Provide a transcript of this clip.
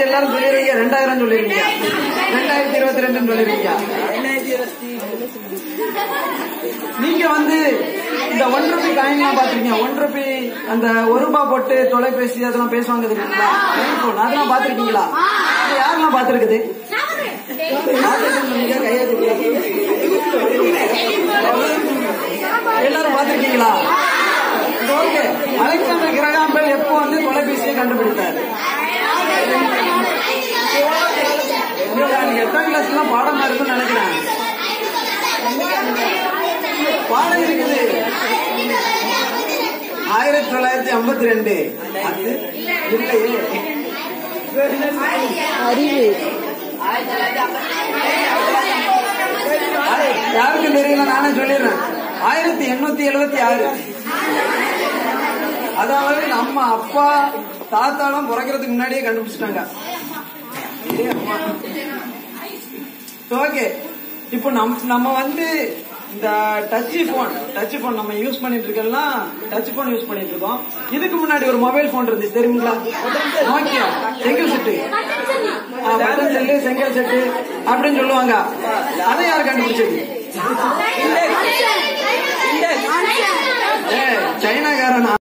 பார்த்து எல்லாரும் சொல்லிடுவீங்க ரெண்டாயிரம் சொல்லிருவீங்க ரெண்டாயிரத்தி இருபத்தி ரெண்டுன்னு சொல்லிருவீங்க நீங்க வந்து இந்த ஒன் ருபி காயின்லாம் பாத்திருக்கீங்க ஒன் ருபி அந்த ஒரு ரூபாய் போட்டு தொலைபேசி அதெல்லாம் பேசுவாங்க தெரியுங்களா டெலிபோன் அதெல்லாம் பாத்திருக்கீங்களா இது யாரெல்லாம் பாத்திருக்குது பாத்திருக்கீங்க, கையை தூக்குங்க. எல்லாரும் பாத்திருக்கீங்களா ஓகே அலெக்சாண்டர் கிரகாம் பெல் எப்போ வந்து தொலைபேசியை கண்டுபிடித்தார் நீங்க எட்டாம் கிளாஸ் எல்லாம் பாடமா இருக்குன்னு நினைக்கிறேன் பாடம் இருக்குது ஆயிரத்தி தொள்ளாயிரத்தி ஐம்பத்தி ரெண்டு அது இல்லையே அறிவு ஆய், யாருக்கும் தெரியல நானே சொல்லிடுறேன் ஆயிரத்தி எண்ணூத்தி எழுபத்தி ஆறு அதாவது நம்ம அப்பா தாத்தாலாம் பிறக்கிறதுக்கு முன்னாடியே கண்டுபிடிச்சிட்டாங்க ஓகே இப்போ நம் நம்ம வந்து இந்த டச் போன் டச் போன் நம்ம யூஸ் பண்ணிட்டு இருக்கோம்லாம் டச் போன் யூஸ் பண்ணிட்டு இருக்கோம் இதுக்கு முன்னாடி ஒரு மொபைல் போன் இருந்துச்சு தெரியுங்களா நோக்கியா செங்கல் செட்டு ஆ, பட்டன் செட்டு செங்கல் செட்டு அப்படின்னு சொல்லுவாங்க அதை யார் கண்டுபிடிச்சது ஏ, சைனாக்காரன்